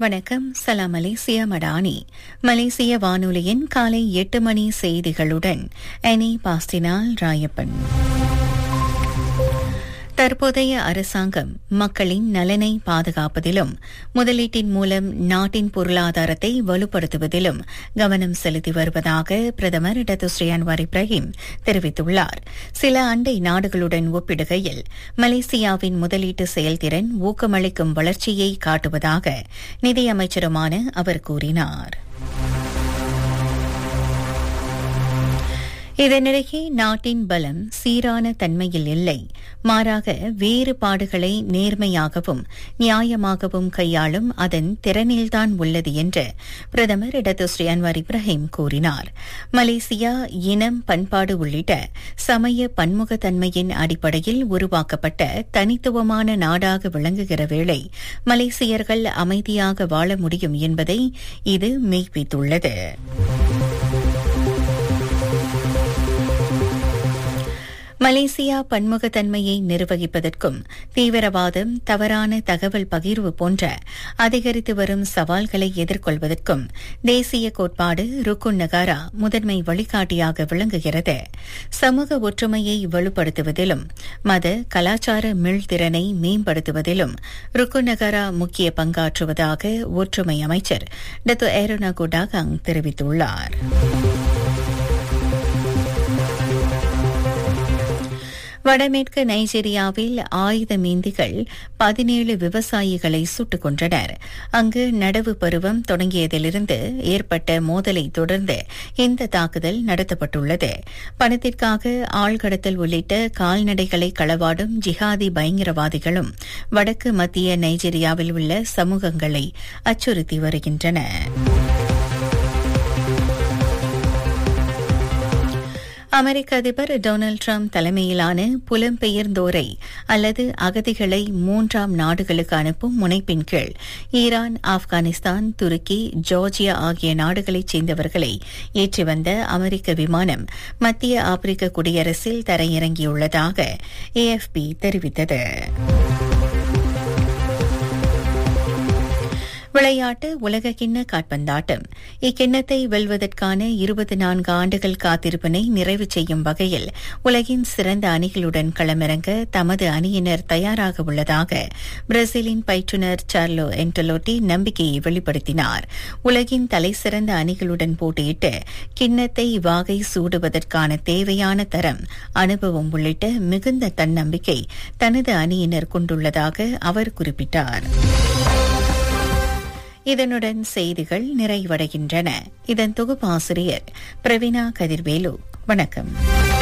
வணக்கம் சலாம் மலேசியா மடானி மலேசிய வானொலியின் காலை எட்டு மணி செய்திகளுடன் எனி பாஸ்டினால் ராயப்பன் தற்போதைய அரசாங்கம் மக்களின் நலனை பாதுகாப்பதிலும் முதலீட்டின் மூலம் நாட்டின் பொருளாதாரத்தை வலுப்படுத்துவதிலும் கவனம் செலுத்தி வருவதாக பிரதமர் டத்துஸ்ரீ அன்வார் இப்ராஹிம் தெரிவித்துள்ளார் சில அண்டை நாடுகளுடன் ஒப்பிடுகையில் மலேசியாவின் முதலீட்டு செயல்திறன் ஊக்கமளிக்கும் வளர்ச்சியை காட்டுவதாக நிதியமைச்சருமான அவர் கூறினார் இதனிடையே நாட்டின் பலம் சீரான தன்மையில் இல்லை மாறாக வேறுபாடுகளை நேர்மையாகவும் நியாயமாகவும் கையாளும் அதன் திறனில்தான் உள்ளது என்று பிரதமர் இடதுஸ்ரீ அன்வார் இப்ராஹிம் கூறினார் மலேசியா இனம் பண்பாடு உள்ளிட்ட சமய பன்முகத்தன்மையின் அடிப்படையில் உருவாக்கப்பட்ட தனித்துவமான நாடாக விளங்குகிற வேளை மலேசியர்கள் அமைதியாக வாழ முடியும் என்பதை இது மெய்ப்பித்துள்ளது மலேசியா பன்முகத்தன்மையை நிர்வகிப்பதற்கும் தீவிரவாதம் தவறான தகவல் பகிர்வு போன்ற அதிகரித்து வரும் சவால்களை எதிர்கொள்வதற்கும் தேசிய கோட்பாடு ருக்குன் நகாரா முதன்மை வழிகாட்டியாக விளங்குகிறது சமூக ஒற்றுமையை வலுப்படுத்துவதிலும் மத கலாச்சார மீள்திறனை மேம்படுத்துவதிலும் ருக்குன் நகாரா முக்கிய பங்காற்றுவதாக ஒற்றுமை அமைச்சர் டத்து ஏரோனா குடாகாங் தெரிவித்துள்ளார் வடமேற்கு நைஜீரியாவில் ஆயுத மீந்திகள் பதினேழு விவசாயிகளை சுட்டுக் கொன்றனர் அங்கு நடவு பருவம் தொடங்கியதிலிருந்து ஏற்பட்ட மோதலை தொடர்ந்து இந்த தாக்குதல் நடத்தப்பட்டுள்ளது பணத்திற்காக ஆழ்கடத்தல் உள்ளிட்ட கால்நடைகளை களவாடும் ஜிஹாதி பயங்கரவாதிகளும் வடக்கு மத்திய நைஜீரியாவில் உள்ள சமூகங்களை அச்சுறுத்தி வருகின்றன அமெரிக்க அதிபர் டொனால்டு டிரம்ப் தலைமையிலான புலம்பெயர்ந்தோரை அல்லது அகதிகளை மூன்றாம் நாடுகளுக்கு அனுப்பும் முனைப்பின் கீழ் ஈரான் ஆப்கானிஸ்தான் துருக்கி ஜார்ஜியா ஆகிய நாடுகளைச் சேர்ந்தவர்களை ஏற்றி வந்த அமெரிக்க விமானம் மத்திய ஆப்பிரிக்க குடியரசில் தரையிறங்கியுள்ளதாக ஏஎஃப்பி தெரிவித்தது விளையாட்டு உலகக்கிண்ண காட்பந்தாட்டம் இக்கிண்ணத்தை வெல்வதற்கான இருபத்தி நான்கு ஆண்டுகள் காத்திருப்பினை நிறைவு செய்யும் வகையில் உலகின் சிறந்த அணிகளுடன் களமிறங்க தமது அணியினர் தயாராக உள்ளதாக பிரேசிலின் பயிற்றுநர் சார்லோ என்டலோட்டி நம்பிக்கையை வெளிப்படுத்தினார் உலகின் தலைசிறந்த அணிகளுடன் போட்டியிட்டு கிண்ணத்தை வாகை சூடுவதற்கான தேவையான தரம் அனுபவம் உள்ளிட்ட மிகுந்த தன்னம்பிக்கை தனது அணியினர் கொண்டுள்ளதாக அவர் குறிப்பிட்டார் இதனுடன் செய்திகள் நிறைவடைகின்றன இதன் தொகுப்பாசிரியர் பிரவீனா கதிர்வேலு வணக்கம்